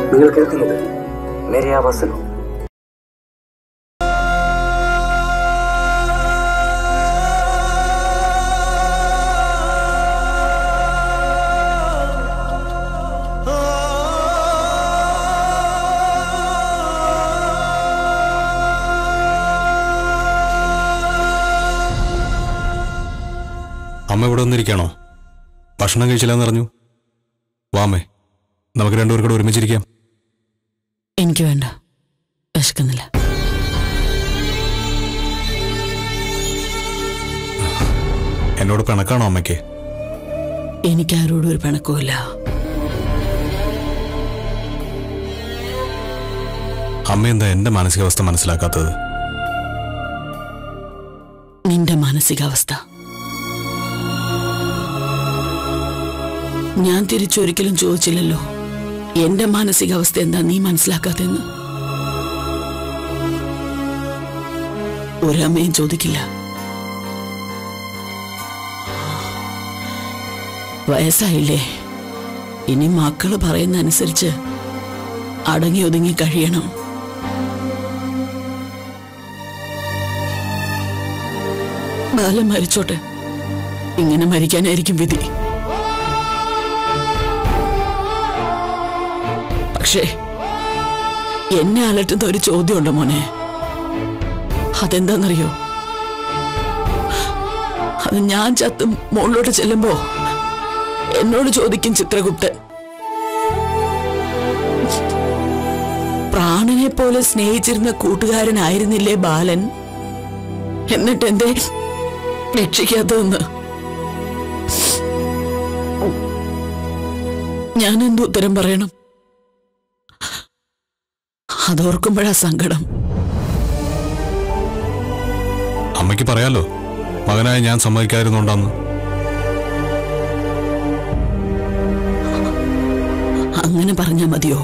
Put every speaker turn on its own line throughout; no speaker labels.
നിങ്ങൾ കേൾക്കുന്നത് മേരെ ആവാസനോ
അമ്മ ഇവിടെ വന്നിരിക്കണോ ഭക്ഷണം കഴിച്ചില്ലെന്ന് പറഞ്ഞു വാമേ നമുക്ക് രണ്ടുപേർ കൂടെ ഒരുമിച്ചിരിക്കാം
എനിക്ക് വേണ്ട വിശക്കുന്നില്ല
എന്നോട് പിണക്കാണോ അമ്മയ്ക്ക്
എനിക്കാരോടും ഒരു പിണക്കവുമില്ല
അമ്മ എന്താ എന്റെ മാനസികാവസ്ഥ മനസ്സിലാക്കാത്തത്
നിന്റെ മാനസികാവസ്ഥ ഞാൻ തിരിച്ചൊരിക്കലും ചോദിച്ചില്ലല്ലോ എന്റെ മാനസികാവസ്ഥ എന്താ നീ മനസ്സിലാക്കാത്തെന്ന് ഒരമ്മയും ചോദിക്കില്ല വയസ്സായില്ലേ ഇനി മക്കള് പറയുന്ന അനുസരിച്ച് അടങ്ങി ഒതുങ്ങി കഴിയണം ബാലൻ മരിച്ചോട്ടെ ഇങ്ങനെ മരിക്കാനായിരിക്കും വിധി പക്ഷേ എന്നെ അലട്ടുന്ന ഒരു ചോദ്യമുണ്ട് മോനെ അതെന്താന്നറിയോ അത് ഞാൻ ചത്തും മുകളിലോട്ട് ചെല്ലുമ്പോ എന്നോട് ചോദിക്കും ചിത്രഗുപ്തൻ പ്രാണനെ പോലെ സ്നേഹിച്ചിരുന്ന കൂട്ടുകാരനായിരുന്നില്ലേ ബാലൻ എന്നിട്ട് എന്തേ രക്ഷിക്കാത്തതെന്ന് ഞാൻ എന്ത് ഉത്തരം പറയണം അതോർക്കുമ്പോഴാ സങ്കടം
അമ്മയ്ക്ക് പറയാലോ മകനായ ഞാൻ സമ്മതിക്കാതിരുന്നുണ്ടാന്ന്
അങ്ങനെ പറഞ്ഞാ മതിയോ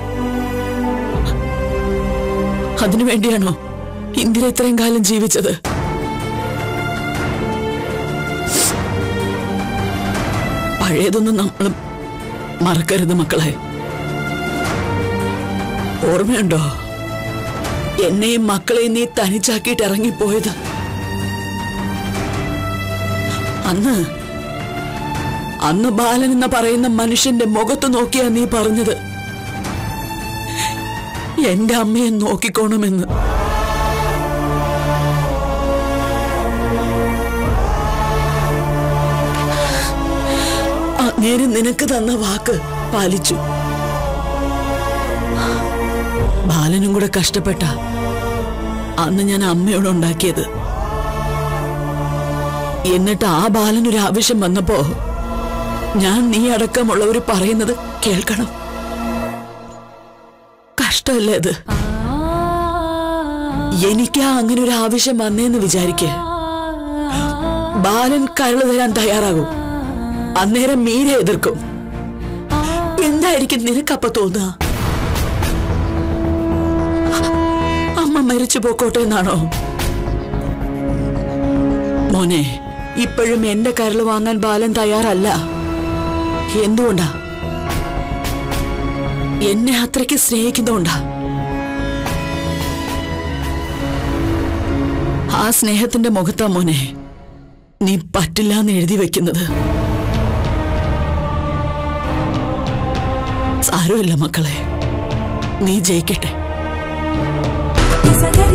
അതിനു വേണ്ടിയാണോ ഇന്ദിര ഇത്രയും കാലം ജീവിച്ചത് പഴയതൊന്നും നമ്മൾ മറക്കരുത് മക്കളെ ഓർമ്മയുണ്ടോ എന്നെയും മക്കളെയും നീ തനിച്ചാക്കിയിട്ട് ഇറങ്ങിപ്പോയത് അന്ന് അന്ന് ബാലൻ എന്ന് പറയുന്ന മനുഷ്യന്റെ മുഖത്ത് നോക്കിയാ നീ പറഞ്ഞത് എന്റെ അമ്മയെ നോക്കിക്കോണമെന്ന് അങ്ങേര് നിനക്ക് തന്ന വാക്ക് പാലിച്ചു ബാലനും കൂടെ കഷ്ടപ്പെട്ട അന്ന് ഞാൻ അമ്മയോട് ഉണ്ടാക്കിയത് എന്നിട്ട് ആ ബാലനൊരു ആവശ്യം വന്നപ്പോ ഞാൻ നീ അടക്കമുള്ളവർ പറയുന്നത് കേൾക്കണം കഷ്ടമല്ലേ അത് എനിക്കാ അങ്ങനെ ഒരു ആവശ്യം വന്നേന്ന് വിചാരിക്ക ബാലൻ കരള് തരാൻ തയ്യാറാകും അന്നേരം മീര എതിർക്കും എന്തായിരിക്കും നിനക്കപ്പ തോന്നുക അമ്മ മരിച്ചു പോക്കോട്ടെ എന്നാണോ മോനെ ഇപ്പോഴും എന്റെ കരള് വാങ്ങാൻ ബാലൻ തയ്യാറല്ല എന്തുകൊണ്ടാ എന്നെ അത്രയ്ക്ക് സ്നേഹിക്കുന്നോണ്ടാ ആ സ്നേഹത്തിന്റെ മുഖത്താ മോനെ നീ പറ്റില്ല എന്ന് എഴുതി വെക്കുന്നത് സാരമില്ല മക്കളെ നീ ജയിക്കട്ടെ
Isa